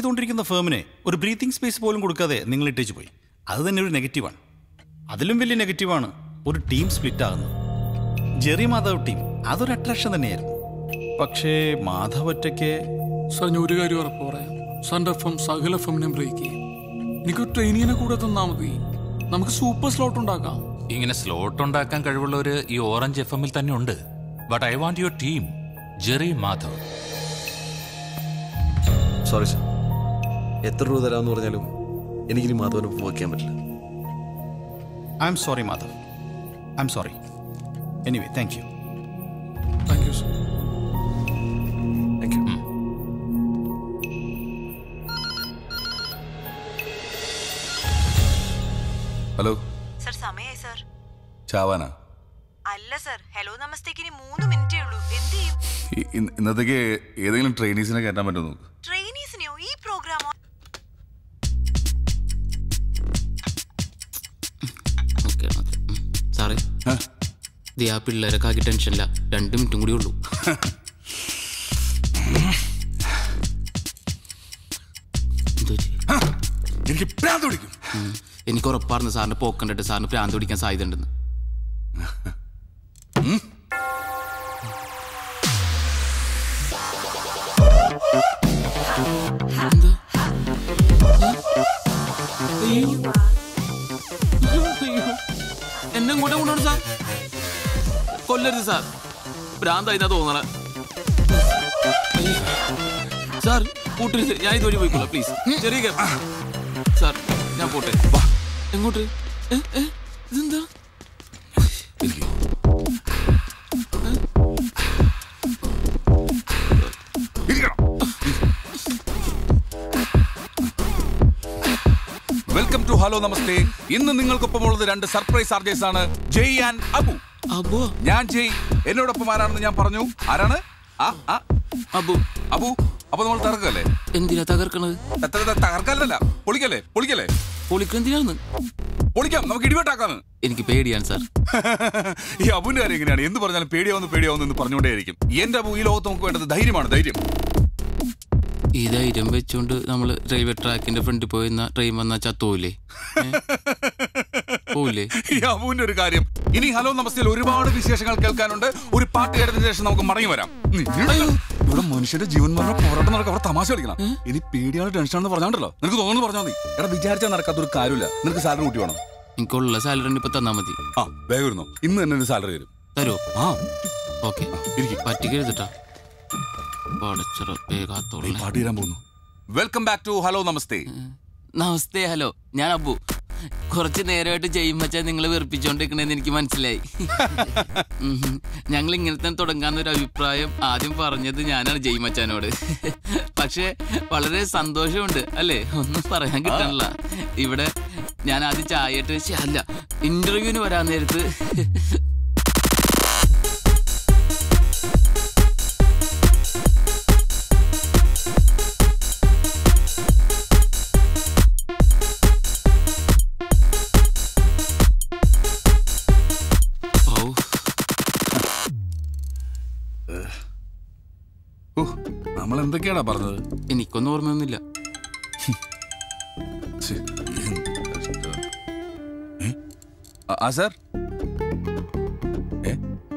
ചെയ്തുകൊണ്ടിരിക്കുന്ന ഫേമിനെ ഒരു breathing space പോലും കൊടുക്കാതെ നിങ്ങൾ ഇട്ടേച്ച് പോയി അത് തന്നെ ഒരു നെഗറ്റീവാണ് അതിലും വലിയ നെഗറ്റീവാണ് ഒരു ടീം സ്പ്ലിറ്റ് ആകുന്നത് ജെറി മാധവ് ടീം അതൊരു അട്രാക്ഷൻ തന്നെയായിരുന്നു പക്ഷേ മാധവ് ഒറ്റയ്ക്ക് സാർ ഞാൻ ഒരു കാര്യം ഉറപ്പ് പറയാം സാറിന്റെ എഫ് എം സകല എഫ് എമ്മിനെ ബ്രേക്ക് ചെയ്യും എനിക്ക് ട്രെയിനിങ്ങിനെ കൂടെ തന്നാ മതി നമുക്ക് സൂപ്പർ സ്ലോട്ട് ഉണ്ടാക്കാം ഇങ്ങനെ സ്ലോട്ട് ഉണ്ടാക്കാൻ കഴിവുള്ളവര് ഈ ഓറഞ്ച് എഫ് എമ്മിൽ തന്നെ ഉണ്ട് but I want your team Jerry Madhav sorry sir എത്ര രൂപ തരാമെന്ന് പറഞ്ഞാലും എനിക്കിനി മാധവനെ വയ്ക്കാൻ പറ്റില്ല I'm sorry Madhav I'm sorry anyway thank you thank you sir thank you hello sir സമയായി സർ ചാവാനാ അല്ല സർ ഹലോ നമസ്തേക്ക് ഇനി മൂന്ന് മിനിറ്റേ ഉള്ളൂ എന്ത് ചെയ്യും ഇ- ഇന്ന് ഇന്നത്തേക്ക് ഏതെങ്കിലും ട്രെയിനീസിനെ കയറ്റാൻ പറ്റുമോ നോക്ക് ട്രെയിനീസിനെയോ ഈ പ്രോഗ്രാമോ ഓക്കെ സാറേ ആ? ദേ ആ പിള്ളേരൊക്കെ ആക്കി ടെൻഷനില്ല രണ്ട് മിനിറ്റും കൂടി ഉള്ളൂ എന്ത് പറ്റി? എനിക്ക് ഭ്രാന്ത് പിടിക്കും ഉം. എനിക്ക് ഉറപ്പായിരുന്നു സാറിന്റെ പോക്ക് കണ്ടിട്ട് സാറിന് പ്രാന്ത് പിടിക്കാൻ സാധ്യത ഉണ്ടെന്ന് എന്താ? അയ്യോ. അയ്യോ. എന്നെ ഇങ്ങോട്ട് കൊണ്ടുപോകണം സാർ കൊല്ലരുത് സാർ ഭ്രാന്തായിന്നാ തോന്നണ സാർ കൂട്ടരുത് ഞാൻ ഇതുവഴി പോയിക്കോളാം പ്ലീസ് ചെറിയ cab. സാർ ഞാൻ പോട്ടെ വാ എങ്ങോട്ട് ഏ, ഏ, ഇതെന്താ വെൽക്കം ടു ഹലോ നമസ്തേ ഇന്ന് നിങ്ങൾക്കൊപ്പം ഉള്ളത് രണ്ട് സർപ്രൈസ് ആർജേഴ്സ് ആണ് ജയ് ആൻഡ് അബു അബോ ഞാൻ ജയ് എന്നോടൊപ്പം ആരാണെന്ന് ഞാൻ പറഞ്ഞു ആരാണ് ആ ആ അബു അബു അപ്പൊ നമ്മൾ തകർക്കല്ലേ എന്തിനാ തകർക്കണത് ത- ത- തകർക്കല്ലല്ല പൊളിക്കല്ലേ പൊളിക്കല്ലേ പൊളിക്കെന്തിനാന്ന് പൊളിക്കാം നമുക്ക് ഇടിവെട്ടാക്കാന്ന് എനിക്ക് പേടിയാണ് സാർ ഈ അബുവിന്റെ കാര്യം എങ്ങനെയാണ് എന്ത് പറഞ്ഞാലും പേടിയാവുന്നു പേടിയാവുന്നു എന്ന് പറഞ്ഞുകൊണ്ടേയിരിക്കും എന്റെ അബു ഈ ലോകത്ത് നമുക്ക് വേണ്ടത് ധൈര്യമാണ് ധൈര്യം ഈ ധൈര്യം വെച്ചുകൊണ്ട് നമ്മൾ റെയിൽവേ ട്രാക്കിന്റെ ഫ്രണ്ടിൽ പോയി നിന്നാ ട്രെയിൻ വന്നാ ചത്തോയില്ലേ പോവില്ലേ ഈ അബുവിന്റെ ഒരു കാര്യം ഇനി ഹലോ നമസ്തയിൽ ഒരുപാട് വിശേഷങ്ങൾ കേൾക്കാനുണ്ട് ഒരു പാട്ട് കേട്ടതിന് ശേഷം നമുക്ക് മടങ്ങി വരാം നീ- ഇവിടെ മനുഷ്യന്റെ ജീവൻ മരണ പോരാട്ടം നടക്കുക അവിടെ തമാശ കളിക്കണം ഇനി പേടിയാണ് ടെൻഷനാണെന്ന് പറഞ്ഞാണ്ടല്ലോ നിനക്ക് തോന്നുന്നു പറഞ്ഞാൽ മതി എടാ വിചാരിച്ചാൽ നടക്കാത്തൊരു കാര്യമില്ല നിനക്ക് സാലറി കൂട്ടി വേണം എനിക്കുള്ള സാലറി ഇപ്പൊ തന്നാ മതി ആ വേഗം ഇരുന്നോ ഇന്ന് തന്നെ ഒരു സാലറി തരും തരുമോ ആ ഓക്കെ ഇരിക്കും പറ്റിക്കരുതട്ടാ പടച്ചറപ്പേ കാത്തോളെ പാട്ട് തീരാൻ പോകുന്നു welcome back to hello namaste namaste hello ഞാൻ അബു കുറച്ച് നേരമായിട്ട് ചെയ്യുമ്പച്ചാ നിങ്ങൾ വെറുപ്പിച്ചോണ്ടിരിക്കണേന്ന് എനിക്ക് മനസ്സിലായി ഉം. ഞങ്ങൾ ഇങ്ങനത്തെ തുടങ്ങാന്ന് ഒരു അഭിപ്രായം ആദ്യം പറഞ്ഞത് ഞാനാണ് ജയ്മച്ചാനോട് പക്ഷെ വളരെ സന്തോഷമുണ്ട് അല്ലേ ഒന്നും പറയാൻ കിട്ടണില്ല ഇവിടെ ഞാൻ ആദ്യം ചായയിട്ട് ശ്ശെ, അല്ല ഇന്റർവ്യൂവിന് വരാൻ നേരത്ത് ഔ നമ്മൾ എന്തൊക്കെയാടാ പറഞ്ഞത് എനിക്കൊന്നും ഓർമ്മയൊന്നുമില്ല ഛെ, എന്ത് കഷ്ടം. ഏ? ആ- ആ സാർ ഏ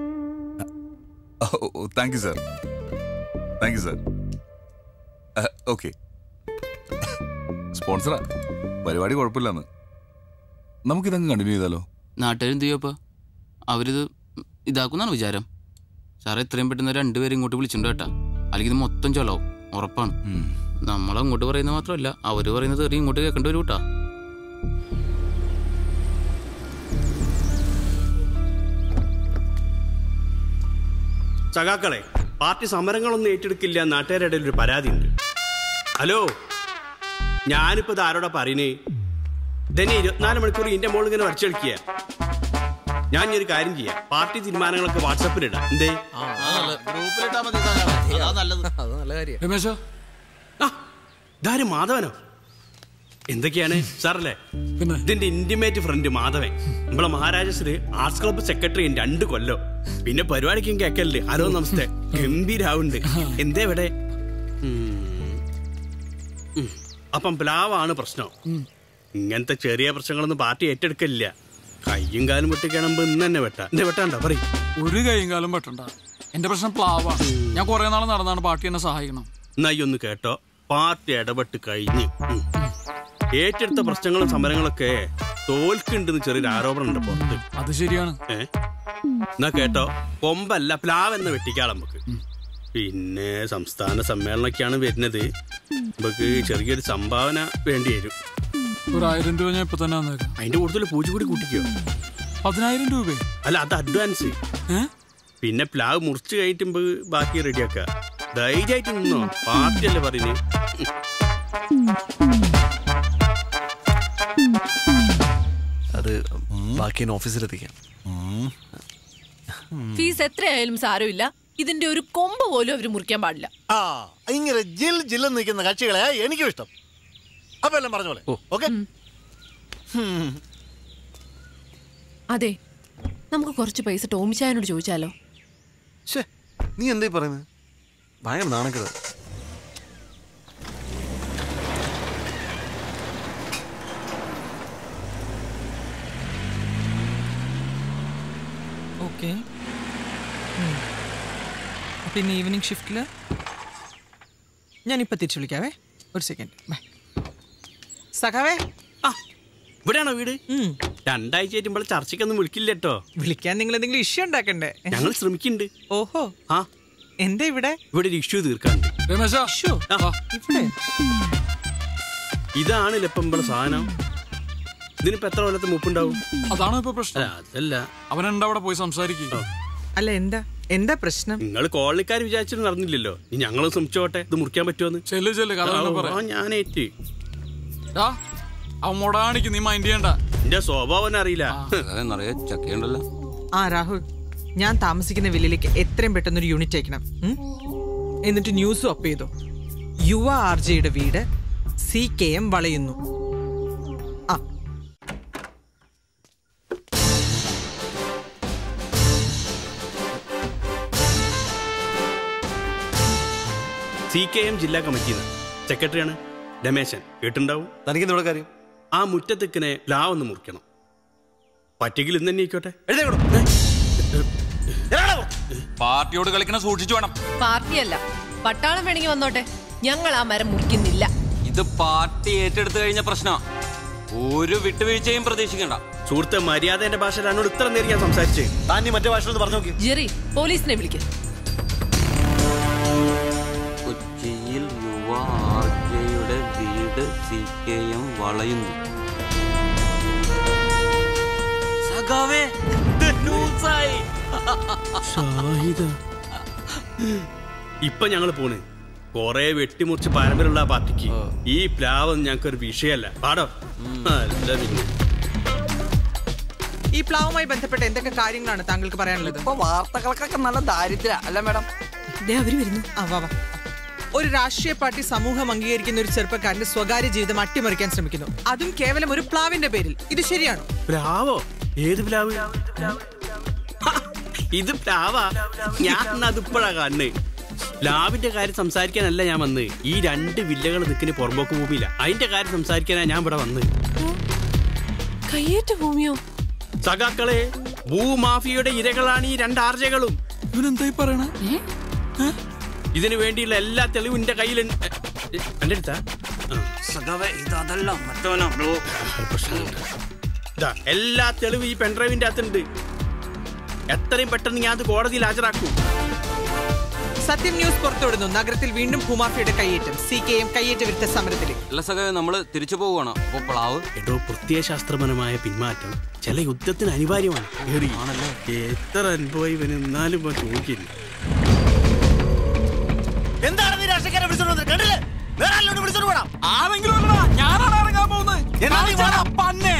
thank you sir thank you sir okay സ്പോൺസറാ പരിപാടി കുഴപ്പമില്ലെന്ന് നമുക്കിതങ്ങ് കണ്ടിന്യൂ ചെയ്താലോ നാട്ടുകാരെന്ത് ചെയ്യപ്പോ അവരിത് ഇതാക്കുന്നാണ് വിചാരം സാറേ എത്രയും പെട്ടെന്ന് രണ്ടുപേരും ഇങ്ങോട്ട് വിളിച്ചിട്ടുണ്ട് കേട്ടാ അല്ലെങ്കിൽ ഇത് മൊത്തം ചൊലാവും ഉറപ്പാണ് നമ്മൾ അങ്ങോട്ട് പറയുന്നത് മാത്രമല്ല അവര് പറയുന്നത് എറിയും ഇങ്ങോട്ട് കേൾക്കേണ്ടി വരും കേട്ടാ സഖാക്കളെ പാർട്ടി സമരങ്ങളൊന്നും ഏറ്റെടുക്കില്ല നാട്ടുകാരുടെ ഇടയിൽ ഒരു പരാതിയുണ്ട് ഹലോ ഞാനിപ്പോ ഇത് ആരോടാ പറയുന്നേ ഇതന്നെ ഇരുപത്തിനാല് മണിക്കൂർ ഇതിന്റെ മോളിൽ ഇങ്ങനെ വരച്ചു കളിക്കുക ഞാൻ ഇനി ഒരു കാര്യം ചെയ്യാം പാർട്ടി തീരുമാനങ്ങളൊക്കെ വാട്സപ്പിൽ ഇടാം എന്തേ രമേശ ആ ഇതാരും മാധവനോ എന്തൊക്കെയാണ് സാറല്ലേ പിന്നെ? ഇതിന്റെ ഇന്റിമേറ്റ് ഫ്രണ്ട് മാധവൻ നമ്മളെ മഹാരാജസില് ആർട്സ് ക്ലബ്ബ് സെക്രട്ടറി രണ്ട് കൊല്ലോ പിന്നെ പരിപാടിക്കും കേക്കല്ലേ ഹലോ നമസ്തേ ഗംഭീരാവുണ്ട് എന്തേ ഇവിടെ ഉം. ഉം. അപ്പം പ്ലാവാണ് പ്രശ്നം ഇങ്ങനത്തെ ചെറിയ പ്രശ്നങ്ങളൊന്നും പാർട്ടി ഏറ്റെടുക്കില്ല കയ്യും കാലും വെട്ടിക്കാണുമ്പോ ഇന്ന് തന്നെ വെട്ടാ എന്നെ വെട്ടാണ്ട പറയും ഒരു കൈയും കാലം പറ്റണ്ട എന്റെ പ്രശ്നം പ്ലാവാണ് ഞാൻ കുറെ നാൾ നടന്നാണ് പാർട്ടി എന്നെ സഹായിക്കണം എന്നായി ഒന്ന് കേട്ടോ പാർട്ടി ഇടപെട്ട് കഴിഞ്ഞ് ഉം. ഏറ്റെടുത്ത പ്രശ്നങ്ങളും സമരങ്ങളൊക്കെ തോൽക്കുണ്ടെന്ന് ചെറിയൊരു ആരോപണം ഉണ്ട് പുറത്ത് അത് ശരിയാണ് ഏ എന്നാ കേട്ടോ കൊമ്പല്ല പ്ലാവെന്ന് വെട്ടിക്കാളെ നമുക്ക് പിന്നെ സംസ്ഥാന സമ്മേളനമൊക്കെയാണ് വരുന്നത് നമുക്ക് ചെറിയൊരു സംഭാവന വേണ്ടി വരും ഒരു ആയിരം രൂപ ഞാൻ ഇപ്പൊ തന്നെ വന്നേക്കാം അതിന്റെ കൂടുതൽ പൂജ കൂടി കൂട്ടിക്കോ പതിനായിരം രൂപ അല്ല അത് അഡ്വാൻസ് ഏ പിന്നെ പ്ലാവ് മുറിച്ച് കഴിഞ്ഞിട്ട് ബാക്കി റെഡിയാക്ക ധൈര്യമായിട്ട് നിന്നോ പാർട്ടി അല്ലേ പറയുന്നത് അത് ബാക്കി ഞാൻ ഓഫീസിലെത്തിക്കാം ഫീസ് എത്രയായാലും സാരമില്ല ഇതിന്റെ ഒരു കൊമ്പ് പോലും അവർ മുറിക്കാൻ പാടില്ല ആ ഇങ്ങനെ ജിൽ ജില്ലെന്ന് നിൽക്കുന്ന കക്ഷികളെ എനിക്കും ഇഷ്ടം അപ്പൊ എല്ലാം പറഞ്ഞ പോലെ ഓക്കെ അതെ നമുക്ക് കുറച്ച് പൈസ ടോമിച്ചായനോട് ചോദിച്ചാലോ ഷേ നീ എന്തായി പറയുന്നത് ഭയങ്കര നാണക്കേട് ഓക്കെ പിന്നെ ഈവനിങ് ഷിഫ്റ്റിൽ ഞാനിപ്പോൾ തിരിച്ചു വിളിക്കാവേ ഒരു സെക്കൻഡ് ബൈ സഖാവേ ആ ഇവിടെയാണോ വീട് രണ്ടാഴ്ച ആയിട്ടുമ്പോൾ ചർച്ചയ്ക്കൊന്നും വിളിക്കില്ല കേട്ടോ വിളിക്കാൻ നിങ്ങൾ എന്തെങ്കിലും ഇഷ്യൂ ഉണ്ടാക്കണ്ടേ ഞങ്ങൾ ശ്രമിക്കുന്നുണ്ട് ഓഹോ ആ എന്താ ഇവിടെ ഇവിടെ ഒരു ഇഷ്യൂ തീർക്കാണ്ട് രമേശ ഇഷ്യൂ ആ, ഇവിടെ ഇതാണ് ഇപ്പം സാധനം ഇതിനിപ്പോ എത്ര കൊല്ലത്തെ മുപ്പുണ്ടാവും അതാണോ ഇപ്പൊ അല്ല പ്രശ്നം അതല്ല അവനെന്താ അവിടെ പോയി സംസാരിക്കുക അല്ല എന്താ എന്താ പ്രശ്നം നിങ്ങൾ കോളനിക്കാർ വിചാരിച്ചിട്ട് നടന്നില്ലല്ലോ ഇനി ഞങ്ങൾ ശ്രമിച്ചോട്ടെ ഇത് മുറിക്കാൻ പറ്റുമെന്ന് ചെല്ലു ചെല്ലു കഥ തന്നെ ആ, പറയാം ഞാനേറ്റ് ആ അവൻ മൊടാണിക്ക് നീ മൈൻഡ് ചെയ്യണ്ട എന്റെ സ്വഭാവം അറിയില്ല നിറയെ ചക്കയുണ്ടല്ലോ ആ രാഹുൽ ഞാൻ താമസിക്കുന്ന വില്ലിലേക്ക് എത്രയും പെട്ടെന്ന് ഒരു യൂണിറ്റ് അയക്കണം ഉം? എന്നിട്ട് ന്യൂസും അപ്പ് ചെയ്തു യുവ ആർ ജെയുടെ വീട് സി കെ എം വളയുന്നു ആ സി കെ എം ജില്ലാ കമ്മിറ്റിന്ന് സെക്രട്ടറിയാണ് രമേശൻ കേട്ടുണ്ടാവും തനിക്കെന്തോടെ കാര്യം ആ മുറ്റത്തിക്കിനെ ലാവൊന്ന് മുറിക്കണം പറ്റെങ്കിൽ ഇന്ന് തന്നെ ആയിക്കോട്ടെ എഴുതേക്കണോ പാർട്ടിയോട് കളിക്കണ സൂക്ഷിച്ചു വേണം പാർട്ടിയല്ല പട്ടാളം വേണമെങ്കിൽ വന്നോട്ടെ ഞങ്ങൾ ആ മരം മുറിക്കുന്നില്ല ഇത് പാർട്ടി ഏറ്റെടുത്തു കഴിഞ്ഞ പ്രശ്നം ഒരു വിട്ടുവീഴ്ചയും പ്രതീക്ഷിക്കണ്ട സുഹൃത്ത് മര്യാദന്റെ ഭാഷയിൽ എന്നോട് ഇത്ര നേരം ഞാൻ സംസാരിച്ചേ താൻ നീ മറ്റേ ഭാഷയിൽ പറഞ്ഞു നോക്കി ജെറി പോലീസിനെ വിളിക്കും കൊച്ചിയിൽ യുവ ആർ ജെയുടെ വീട് സി കെ എം വളയുന്നു സഖാവേ ഇത് ന്യൂസായി. ഇപ്പൊ ഞങ്ങൾ പോണ് കൊറേ വെട്ടിമുറിച്ച് പാരമ്പര്യമുള്ള ആ പാർട്ടിക്ക് ഈ പ്ലാവ് ഞങ്ങൾക്ക് ഒരു വിഷയമല്ല പാടോ അല്ല പിന്നെ ഈ പ്ലാവുമായി ബന്ധപ്പെട്ട എന്തൊക്കെ കാര്യങ്ങളാണ് താങ്കൾക്ക് പറയാനുള്ളത് ഇപ്പൊ വാർത്തകൾക്കൊക്കെ നല്ല ദാരിദ്ര്യ അല്ല മാഡം അവര് വരുന്നു ആ വാ വാ ഒരു രാഷ്ട്രീയ പാർട്ടി സമൂഹം അംഗീകരിക്കുന്ന ഒരു ചെറുപ്പക്കാരന്റെ സ്വകാര്യ ജീവിതം അട്ടിമറിക്കാൻ ശ്രമിക്കുന്നു അതും കേവലം ഒരു പ്ലാവിന്റെ പേരിൽ ഇത് ശരിയാണോ പ്ലാവോ ഏത് പ്ലാവ് ഹ, ഇത് പ്ലാവാ ഞാൻ അതിപ്പോഴാ കാണുന്നേ പ്ലാവിന്റെ കാര്യം സംസാരിക്കാനല്ല ഞാൻ വന്ന് ഈ രണ്ട് വില്ലകൾ നിൽക്കുന്ന പുറമ്പോക്ക് ഭൂമിയില്ല അതിന്റെ കാര്യം സംസാരിക്കാനാ ഞാൻ ഇവിടെ വന്ന് കയ്യേറ്റ ഭൂമിയോ സഖാക്കളെ ഭൂമാഫിയയുടെ ഇരകളാണ് ഈ രണ്ട് ആർജകളും ഇവനെന്തായി പറയണേ ഇതിനു വേണ്ടിയുള്ള എല്ലാ തെളിവും എന്റെ കയ്യിൽ എന്റെ അടുത്താ ആ. സഖാവേ ഇത് അതല്ല മറ്റവനാ ബ്രോ ദാ, എല്ലാ തെളിവും ഈ പെൺഡ്രൈവിന്റെ അകത്തുണ്ട് എത്രയും പെട്ടെന്ന് ഞാൻ അത് കോടതിയിൽ ഹാജരാക്കും സത്യം ന്യൂസ് പുറത്തുവിടുന്നു നഗരത്തിൽ വീണ്ടും ഭൂമാഫിയുടെ കയ്യേറ്റം സി കെ എം കയ്യേറ്റ വിരുദ്ധ സമരത്തിലേക്ക് അല്ല സഖാവേ നമ്മള് തിരിച്ചു പോവുകയാണ് അപ്പൊ പ്ലാവ് എടോ പ്രത്യയശാസ്ത്രപരമായ പിന്മാറ്റം ചില യുദ്ധത്തിന് അനിവാര്യമാണ് ഏറി. എത്ര അനുഭവം ഇവന് എന്നാലും ഇവൻ ചോദിക്കില്ല എന്താണ് നീ രാഷ്ട്രീയക്കാരെ വിളിച്ചോണ്ട് വന്നത്? കണ്ടില്ലേ വേറെ ആരിലോട്ട് വിളിച്ചോണ്ട് പോടാ ആരെങ്കിലും അല്ലടാ, ഞാനാണ് ഇറങ്ങാൻ പോകുന്നത് എന്നാ നീ കാണിച്ചതാ വേണം. പന്നെ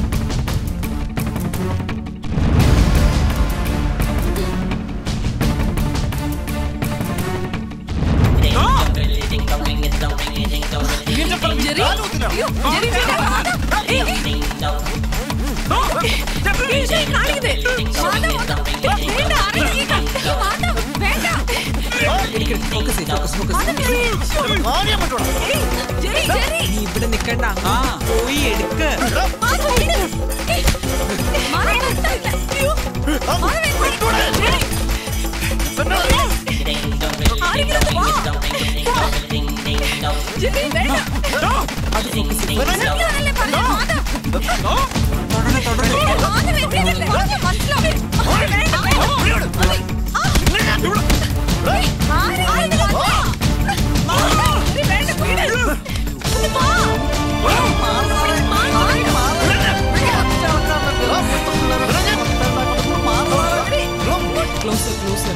ജെറി അയ്യോ, ജെറി, വേണ്ട. ഏയ്, ഏയ്. ഏയ്, ജെറി, കാണിക്കുന്നേ. മാധവ്, വേണ്ട, അറിയില്ല. മാധവ്, വേണ്ട. ഫോക്കസ് ഫോക്കസ് ഫോക്കസ് നീ ഇവിടെ നിക്കണ്ട പോയി എടുക്ക് ക്ലോസർ ക്ലോസർ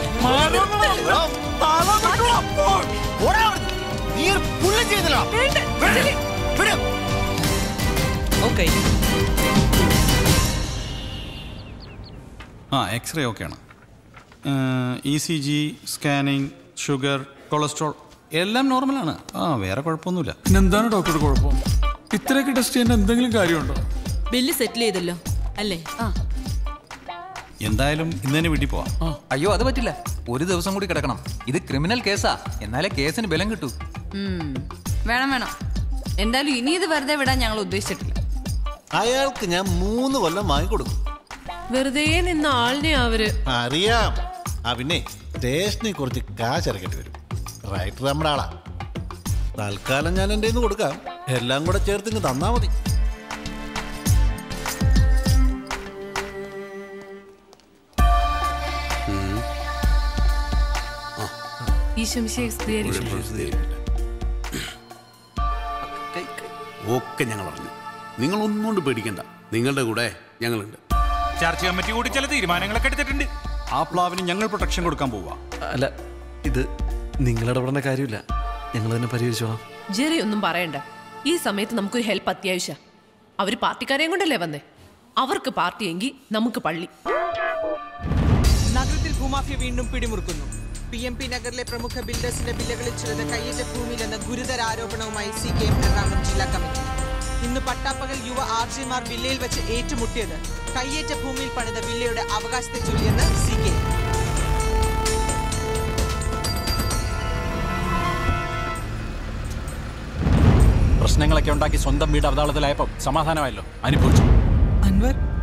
ഓക്കെ ആ എക്സ്റേ ഓക്കെയാണ് E C G scanning sugar cholesterol എല്ലാം നോർമലാണ് ആ വേറെ കുഴപ്പമൊന്നുമില്ല എന്താണ് ഡോക്ടർ കുഴപ്പം ഇത്രയൊക്കെ ടെസ്റ്റ് ചെയ്യേണ്ട എന്തെങ്കിലും കാര്യമുണ്ടോ ബില്ല് സെറ്റിൽ ചെയ്തല്ലോ അല്ലേ ആ എന്തായാലും ഇന്ന് തന്നെ വീട്ടിൽ പോവാം അയ്യോ അത് പറ്റില്ല ഒരു ദിവസം കൂടി കിടക്കണം ഇത് ക്രിമിനൽ കേസാ എന്നാലേ കേസിന് ബലം കിട്ടൂ ഉം. വേണം വേണം എന്തായാലും ഇനി ഇത് വെറുതെ വിടാൻ ഞങ്ങൾ ഉദ്ദേശിച്ചിട്ടില്ല അയാൾക്ക് ഞാൻ മൂന്ന് കൊല്ലം വാങ്ങിക്കൊടുക്കും വെറുതെ നിന്ന ആളിനെ അവര് അറിയാം ആ പിന്നെ സ്റ്റേഷനിൽ കുറച്ച് കാശ് ഇറക്കേണ്ടി വരും റൈറ്റർ നമ്മുടെ ആളാ തൽക്കാലം ഞാൻ എൻ്റെ നിന്ന് കൊടുക്കാം എല്ലാം കൂടെ ചേർത്ത് ഇങ്ങ് തന്നാ മതി ഈശംശയെ സ്തുതിയായിരിക്കട്ടെ. ഒക്കെ ഞങ്ങൾ അറിഞ്ഞു നിങ്ങൾ ഒന്നുകൊണ്ട് പേടിക്കണ്ട നിങ്ങളുടെ കൂടെ ഞങ്ങളുണ്ട് ചർച്ച കമ്മിറ്റി കൂടി ചില തീരുമാനങ്ങളൊക്കെ എടുത്തിട്ടുണ്ട് ആ പ്ലാവിന് ഞങ്ങൾ പ്രൊട്ടക്ഷൻ കൊടുക്കാൻ പോവാ അല്ല ഇത് നിങ്ങളിടപെടേണ്ട കാര്യമില്ല ഞങ്ങൾ തന്നെ പരിഹരിച്ചോളാം ജെറി ഒന്നും പറയണ്ട ഈ സമയത്ത് നമുക്കൊരു ഹെൽപ്പ് അത്യാവശ്യ അവര് പാർട്ടിക്കാരെയും കൊണ്ടല്ലേ വന്നേ അവർക്ക് പാർട്ടിയെങ്കിൽ നമുക്ക് പള്ളി നഗരത്തിൽ ഭൂമാഫിയ വീണ്ടും പിടിമുറുക്കുന്നു പി എം പി നഗറിലെ പ്രമുഖ ബിൽഡേഴ്സിന്റെ ബില്ലുകളിൽ ചിലത് കയ്യേറ്റ ഭൂമിയിലെന്ന ഗുരുതര ആരോപണവുമായി സി കെ എം എറണാകുളം ജില്ലാ കമ്മിറ്റി ഇന്ന് പട്ടാപ്പകൽ യുവ ആർജിമാർ വില്ലയിൽ വെച്ച് ഏറ്റുമുട്ടിയത് കയ്യേറ്റ ഭൂമിയിൽ പണിത വില്ലയുടെ അവകാശത്തെ ചൊല്ലിയെന്ന് സി കെ എം പ്രശ്നങ്ങളൊക്കെ ഉണ്ടാക്കി സ്വന്തം വീട് അവതാളത്തിലായപ്പോൾ സമാധാനമായല്ലോ അനുഭവിച്ചു അൻവർ